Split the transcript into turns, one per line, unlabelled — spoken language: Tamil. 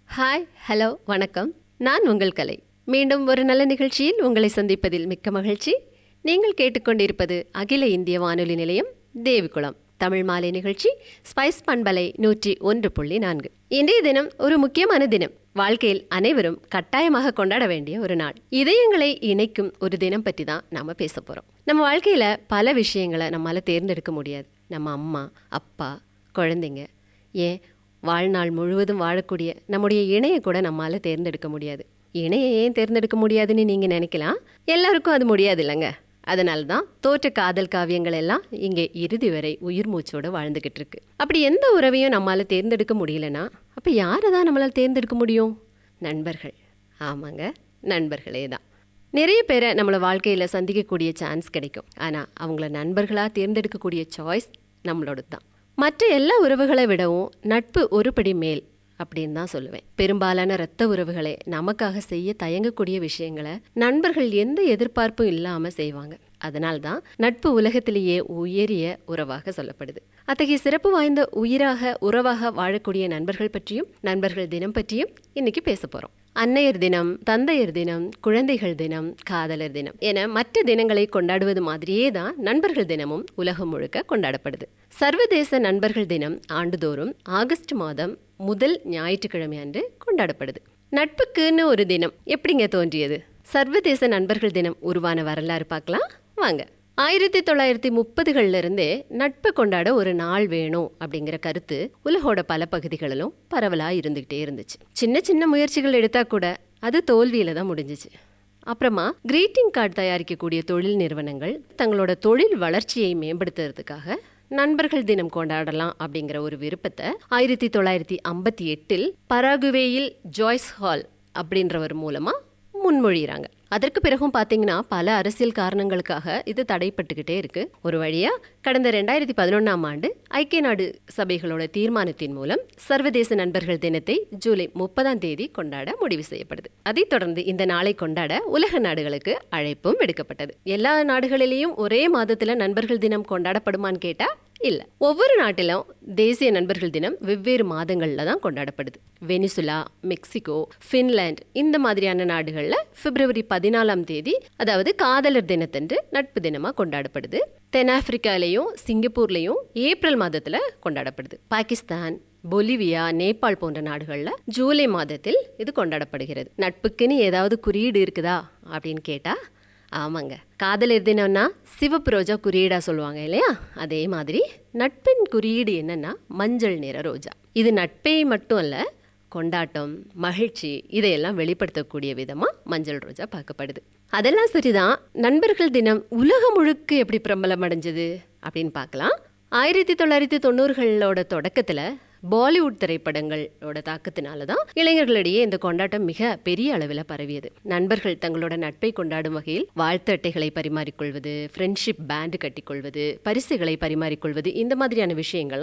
ஹாய் ஹலோ வணக்கம் நான் உங்கள் கலை மீண்டும் ஒரு நல்ல நிகழ்ச்சியில் உங்களை சந்திப்பதில் மிக்க மகிழ்ச்சி நீங்கள் கேட்டுக்கொண்டிருப்பது அகில இந்திய வானொலி நிலையம் தேவிகுளம் தமிழ் மாலை நிகழ்ச்சி ஸ்பைஸ் பண்பலை நூற்றி ஒன்று புள்ளி நான்கு இன்றைய தினம் ஒரு முக்கியமான தினம் வாழ்க்கையில் அனைவரும் கட்டாயமாக கொண்டாட வேண்டிய ஒரு நாள் இதயங்களை இணைக்கும் ஒரு தினம் பற்றி தான் நாம பேச போறோம் நம்ம வாழ்க்கையில பல விஷயங்களை நம்மால தேர்ந்தெடுக்க முடியாது நம்ம அம்மா அப்பா குழந்தைங்க ஏன் வாழ்நாள் முழுவதும் வாழக்கூடிய நம்முடைய இணையை கூட நம்மால தேர்ந்தெடுக்க முடியாது இணையை ஏன் தேர்ந்தெடுக்க முடியாதுன்னு நீங்க நினைக்கலாம் எல்லாருக்கும் அது முடியாது இல்லைங்க அதனால தான் தோற்ற காதல் காவியங்கள் எல்லாம் இங்கே இறுதி வரை உயிர் மூச்சோட வாழ்ந்துகிட்டு இருக்கு அப்படி எந்த உறவையும் நம்மால தேர்ந்தெடுக்க முடியலனா அப்ப யாரை தான் நம்மளால தேர்ந்தெடுக்க முடியும் நண்பர்கள் ஆமாங்க நண்பர்களே தான் நிறைய பேரை நம்மளை வாழ்க்கையில் சந்திக்கக்கூடிய சான்ஸ் கிடைக்கும் ஆனால் அவங்கள நண்பர்களாக தேர்ந்தெடுக்கக்கூடிய சாய்ஸ் நம்மளோட தான் மற்ற எல்லா உறவுகளை விடவும் நட்பு ஒருபடி மேல் அப்படின்னு தான் சொல்லுவேன் பெரும்பாலான இரத்த உறவுகளை நமக்காக செய்ய தயங்கக்கூடிய விஷயங்களை நண்பர்கள் எந்த எதிர்பார்ப்பும் இல்லாம செய்வாங்க அதனால்தான் நட்பு உலகத்திலேயே உயரிய உறவாக சொல்லப்படுது அத்தகைய சிறப்பு வாய்ந்த உயிராக உறவாக வாழக்கூடிய நண்பர்கள் பற்றியும் நண்பர்கள் தினம் பற்றியும் இன்னைக்கு பேச போறோம் அன்னையர் தினம் தந்தையர் தினம் குழந்தைகள் தினம் காதலர் தினம் என மற்ற தினங்களை கொண்டாடுவது மாதிரியே தான் நண்பர்கள் தினமும் உலகம் முழுக்க கொண்டாடப்படுது சர்வதேச நண்பர்கள் தினம் ஆண்டுதோறும் ஆகஸ்ட் மாதம் முதல் ஞாயிற்றுக்கிழமை அன்று கொண்டாடப்படுது நட்புக்குன்னு ஒரு தினம் எப்படிங்க தோன்றியது சர்வதேச நண்பர்கள் தினம் உருவான வரலாறு பார்க்கலாம் வாங்க ஆயிரத்தி தொள்ளாயிரத்தி முப்பதுகள்ல இருந்தே நட்பை கொண்டாட ஒரு நாள் வேணும் அப்படிங்கிற கருத்து உலகோட பல பகுதிகளிலும் பரவலா இருந்துகிட்டே இருந்துச்சு சின்ன சின்ன முயற்சிகள் எடுத்தா கூட அது தோல்வியில தான் முடிஞ்சிச்சு அப்புறமா கிரீட்டிங் கார்டு தயாரிக்கக்கூடிய தொழில் நிறுவனங்கள் தங்களோட தொழில் வளர்ச்சியை மேம்படுத்துறதுக்காக நண்பர்கள் தினம் கொண்டாடலாம் அப்படிங்கிற ஒரு விருப்பத்தை ஆயிரத்தி தொள்ளாயிரத்தி ஐம்பத்தி எட்டில் பராகுவேயில் ஜாய்ஸ் ஹால் அப்படின்றவர் மூலமா முன்மொழிகிறாங்க அதற்கு பிறகும் பாத்தீங்கன்னா பல அரசியல் காரணங்களுக்காக இது தடைப்பட்டுக்கிட்டே இருக்கு ஒரு வழியா கடந்த ரெண்டாயிரத்தி பதினொன்னாம் ஆண்டு ஐக்கிய நாடு சபைகளோட தீர்மானத்தின் மூலம் சர்வதேச நண்பர்கள் தினத்தை ஜூலை முப்பதாம் தேதி கொண்டாட முடிவு செய்யப்படுது அதைத் தொடர்ந்து இந்த நாளை கொண்டாட உலக நாடுகளுக்கு அழைப்பும் விடுக்கப்பட்டது எல்லா நாடுகளிலேயும் ஒரே மாதத்துல நண்பர்கள் தினம் கொண்டாடப்படுமான்னு கேட்டா இல்ல ஒவ்வொரு நாட்டிலும் தேசிய நண்பர்கள் தினம் வெவ்வேறு மாதங்கள்ல தான் கொண்டாடப்படுது வெனிசுலா மெக்சிகோ பின்லாந்து இந்த மாதிரியான நாடுகள்ல பிப்ரவரி பதினாலாம் தேதி அதாவது காதலர் தினத்தன்று நட்பு தினமா கொண்டாடப்படுது தென்னாப்பிரிக்காலையும் சிங்கப்பூர்லயும் ஏப்ரல் மாதத்துல கொண்டாடப்படுது பாகிஸ்தான் பொலிவியா நேபாள் போன்ற நாடுகள்ல ஜூலை மாதத்தில் இது கொண்டாடப்படுகிறது நட்புக்குன்னு ஏதாவது குறியீடு இருக்குதா அப்படின்னு கேட்டா ஆமாங்க காதலர் தினம்னா சிவப்பு ரோஜா குறியீடா சொல்லுவாங்க இல்லையா அதே மாதிரி நட்பின் குறியீடு என்னன்னா மஞ்சள் நிற ரோஜா இது நட்பை மட்டும் அல்ல கொண்டாட்டம் மகிழ்ச்சி இதையெல்லாம் வெளிப்படுத்தக்கூடிய விதமா மஞ்சள் ரோஜா பார்க்கப்படுது அதெல்லாம் சரிதான் நண்பர்கள் தினம் உலகம் முழுக்க எப்படி பிரபலம் அடைஞ்சது அப்படின்னு பார்க்கலாம் ஆயிரத்தி தொள்ளாயிரத்தி தொண்ணூறுகளோட தொடக்கத்துல பாலிவுட் திரைப்படங்களோட தாக்கத்தினால தான் இளைஞர்களிடையே இந்த கொண்டாட்டம் மிக பெரிய அளவில் பரவியது நண்பர்கள் தங்களோட நட்பை கொண்டாடும் வகையில் வாழ்த்து அட்டைகளை பரிமாறிக்கொள்வது ஃப்ரெண்ட்ஷிப் பேண்டு கட்டிக்கொள்வது பரிசுகளை பரிமாறிக்கொள்வது இந்த மாதிரியான விஷயங்கள்